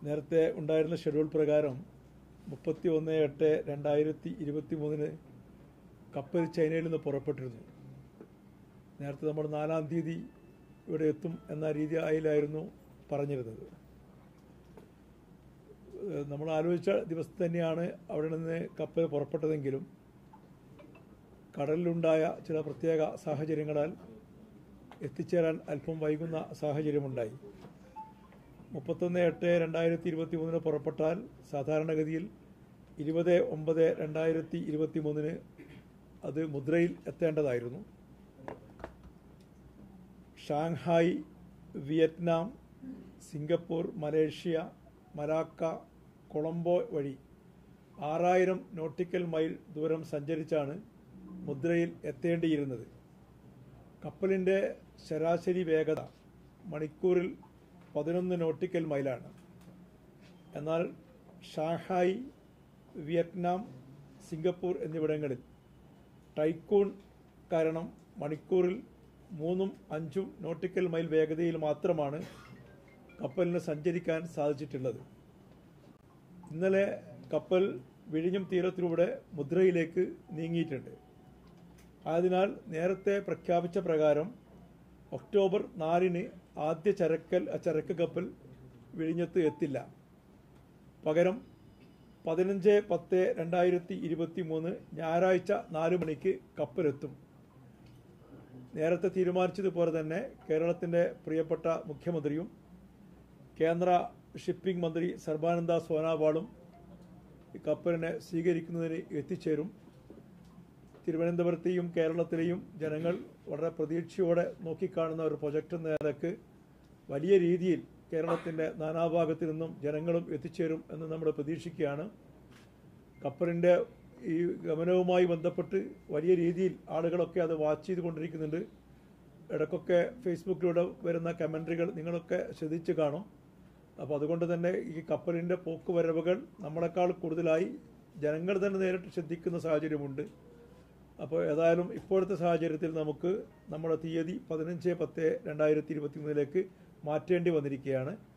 നേരത്തെ ഉണ്ടായിരുന്ന ഷെഡ്യൂൾ പ്രകാരം മുപ്പത്തി ഒന്ന് എട്ട് രണ്ടായിരത്തി ഇരുപത്തി മൂന്നിന് കപ്പൽ ചൈനയിൽ നിന്ന് പുറപ്പെട്ടിരുന്നു നേരത്തെ നമ്മൾ നാലാം തീയതി ഇവിടെ എത്തും എന്ന രീതി ആയിലായിരുന്നു പറഞ്ഞിരുന്നത് ഏഹ് നമ്മൾ ആലോചിച്ച ദിവസം തന്നെയാണ് അവിടെ നിന്ന് കപ്പൽ പുറപ്പെട്ടതെങ്കിലും കടലിലുണ്ടായ ചില പ്രത്യേക സാഹചര്യങ്ങളാൽ എത്തിച്ചേരാൻ അല്പം വൈകുന്ന സാഹചര്യമുണ്ടായി മുപ്പത്തൊന്ന് എട്ട് രണ്ടായിരത്തി ഇരുപത്തി മൂന്നിന് പുറപ്പെട്ടാൽ സാധാരണഗതിയിൽ ഇരുപത് ഒമ്പത് രണ്ടായിരത്തി ഇരുപത്തി മൂന്നിന് അത് മുദ്രയിൽ എത്തേണ്ടതായിരുന്നു Shanghai Vietnam Singapore Malaysia Malacca Colombo വഴി ആറായിരം നോട്ടിക്കൽ മൈൽ ദൂരം സഞ്ചരിച്ചാണ് മുദ്രയിൽ എത്തേണ്ടിയിരുന്നത് കപ്പലിൻ്റെ ശരാശരി വേഗത മണിക്കൂറിൽ പതിനൊന്ന് നോട്ടിക്കൽ മൈലാണ് എന്നാൽ ഷാങ്ഹായ് വിയറ്റ്നാം സിംഗപ്പൂർ എന്നിവിടങ്ങളിൽ ടൈക്കൂൺ കാരണം മണിക്കൂറിൽ മൂന്നും അഞ്ചും നോട്ടിക്കൽ മൈൽ വേഗതയിൽ മാത്രമാണ് കപ്പലിന് സഞ്ചരിക്കാൻ സാധിച്ചിട്ടുള്ളത് ഇന്നലെ കപ്പൽ വിഴിഞ്ഞം തീരത്തിലൂടെ മുദ്രയിലേക്ക് നീങ്ങിയിട്ടുണ്ട് ആയതിനാൽ നേരത്തെ പ്രഖ്യാപിച്ച പ്രകാരം ഒക്ടോബർ നാലിന് ആദ്യ ചരക്കൽ ചരക്ക് കപ്പൽ വിഴിഞ്ഞത്ത് എത്തില്ല പകരം പതിനഞ്ച് പത്ത് രണ്ടായിരത്തി ഇരുപത്തി മൂന്ന് ഞായറാഴ്ച നാല് മണിക്ക് കപ്പലെത്തും നേരത്തെ തീരുമാനിച്ചതുപോലെ തന്നെ കേരളത്തിൻ്റെ പ്രിയപ്പെട്ട മുഖ്യമന്ത്രിയും കേന്ദ്ര ഷിപ്പിംഗ് മന്ത്രി സർബാനന്ദ സോനാവാളും ഈ കപ്പലിനെ സ്വീകരിക്കുന്നതിന് എത്തിച്ചേരും തിരുവനന്തപുരത്തെയും കേരളത്തിലെയും ജനങ്ങൾ വളരെ പ്രതീക്ഷയോടെ നോക്കിക്കാണുന്ന ഒരു പ്രൊജക്ട് എന്ന നിലക്ക് വലിയ രീതിയിൽ കേരളത്തിൻ്റെ നാനാഭാഗത്തു നിന്നും ജനങ്ങളും എത്തിച്ചേരും എന്ന് നമ്മൾ പ്രതീക്ഷിക്കുകയാണ് കപ്പലിൻ്റെ ഈ ഗമനവുമായി ബന്ധപ്പെട്ട് വലിയ രീതിയിൽ ആളുകളൊക്കെ അത് വാച്ച് ചെയ്തുകൊണ്ടിരിക്കുന്നുണ്ട് ഇടയ്ക്കൊക്കെ ഫേസ്ബുക്കിലൂടെ വരുന്ന കമൻട്രികൾ നിങ്ങളൊക്കെ ശ്രദ്ധിച്ച് കാണും അപ്പോൾ അതുകൊണ്ട് തന്നെ ഈ കപ്പലിൻ്റെ പോക്കുവരവുകൾ നമ്മളെക്കാൾ കൂടുതലായി ജനങ്ങൾ തന്നെ നേരിട്ട് ശ്രദ്ധിക്കുന്ന സാഹചര്യമുണ്ട് അപ്പോൾ ഏതായാലും ഇപ്പോഴത്തെ സാഹചര്യത്തിൽ നമുക്ക് നമ്മുടെ തീയതി പതിനഞ്ച് പത്ത് രണ്ടായിരത്തി ഇരുപത്തി മൂന്നിലേക്ക് മാറ്റേണ്ടി വന്നിരിക്കുകയാണ്